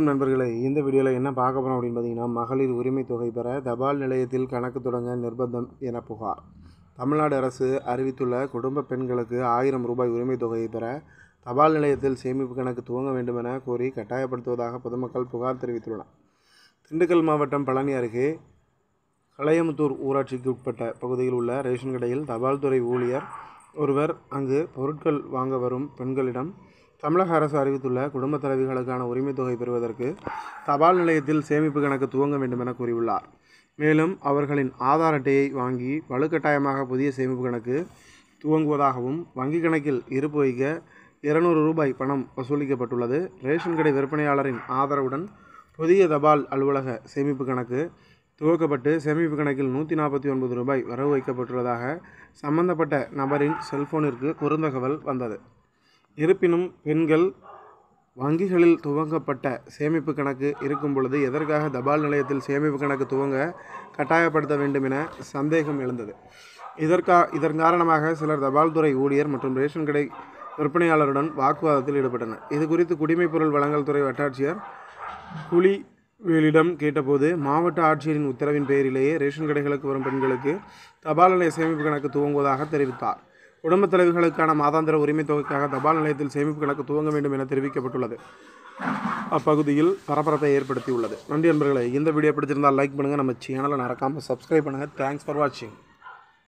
நண்பர்களே இந்த வீடியோவில் என்ன பார்க்க போகிறோம் அப்படின்னு பார்த்தீங்கன்னா மகளிர் உரிமை தொகை பெற தபால் நிலையத்தில் கணக்கு தொடங்க நிர்பந்தம் என புகார் தமிழ்நாடு அரசு அறிவித்துள்ள குடும்ப பெண்களுக்கு ஆயிரம் ரூபாய் உரிமை தொகையை பெற தபால் நிலையத்தில் சேமிப்பு கணக்கு துவங்க வேண்டும் என கோரி கட்டாயப்படுத்துவதாக பொதுமக்கள் புகார் தெரிவித்துள்ளனர் திண்டுக்கல் மாவட்டம் பழனி அருகே களையமுத்தூர் ஊராட்சிக்கு உட்பட்ட பகுதியில் உள்ள ரேஷன் கடையில் தபால் துறை ஊழியர் ஒருவர் அங்கு பொருட்கள் வாங்க வரும் பெண்களிடம் தமிழக அரசு அறிவித்துள்ள குடும்பத் தலைவிகளுக்கான உரிமைத் தொகை பெறுவதற்கு தபால் நிலையத்தில் சேமிப்பு கணக்கு துவங்க வேண்டும் என கூறியுள்ளார் மேலும் அவர்களின் ஆதார் அட்டையை வாங்கி வலுக்கட்டாயமாக புதிய சேமிப்பு கணக்கு துவங்குவதாகவும் வங்கி கணக்கில் இருப்பு வைக்க இருநூறு ரூபாய் பணம் வசூலிக்கப்பட்டுள்ளது ரேஷன் கடை விற்பனையாளரின் ஆதரவுடன் புதிய தபால் அலுவலக சேமிப்பு கணக்கு துவக்கப்பட்டு சேமிப்பு கணக்கில் நூற்றி நாற்பத்தி ஒன்பது ரூபாய் வரவு வைக்கப்பட்டுள்ளதாக சம்பந்தப்பட்ட நபரின் செல்போனிற்கு குறுந்தகவல் வந்தது இருப்பினும் பெண்கள் வங்கிகளில் துவங்கப்பட்ட சேமிப்பு கணக்கு இருக்கும் பொழுது எதற்காக தபால் நிலையத்தில் சேமிப்பு கணக்கு துவங்க கட்டாயப்படுத்த வேண்டும் என சந்தேகம் எழுந்தது இதற்கா இதன் காரணமாக சிலர் தபால் துறை ஊழியர் மற்றும் ரேஷன் கடை விற்பனையாளருடன் வாக்குவாதத்தில் ஈடுபட்டனர் இது குறித்து குடிமைப் பொருள் வழங்கல் துறை வட்டாட்சியர் குளிவேலிடம் கேட்டபோது மாவட்ட ஆட்சியரின் உத்தரவின் பேரிலேயே ரேஷன் கடைகளுக்கு வரும் பெண்களுக்கு தபால் நிலைய சேமிப்பு கணக்கு துவங்குவதாக தெரிவித்தார் குடும்பத் தலைவிகளுக்கான மாதாந்திர உரிமைத் தொகைக்காக தபால் நிலையத்தில் சேமிப்பு கணக்கு துவங்க வேண்டும் என தெரிவிக்கப்பட்டுள்ளது அப்பகுதியில் பரபரப்பை ஏற்படுத்தியுள்ளது நன்றி நண்பர்களே இந்த வீடியோ பிடிச்சிருந்தால் லைக் பண்ணுங்கள் நம்ம சேனலை மறக்காமல் சப்ஸ்கிரைப் பண்ணுங்கள் தேங்க்ஸ் ஃபார் வாட்சிங்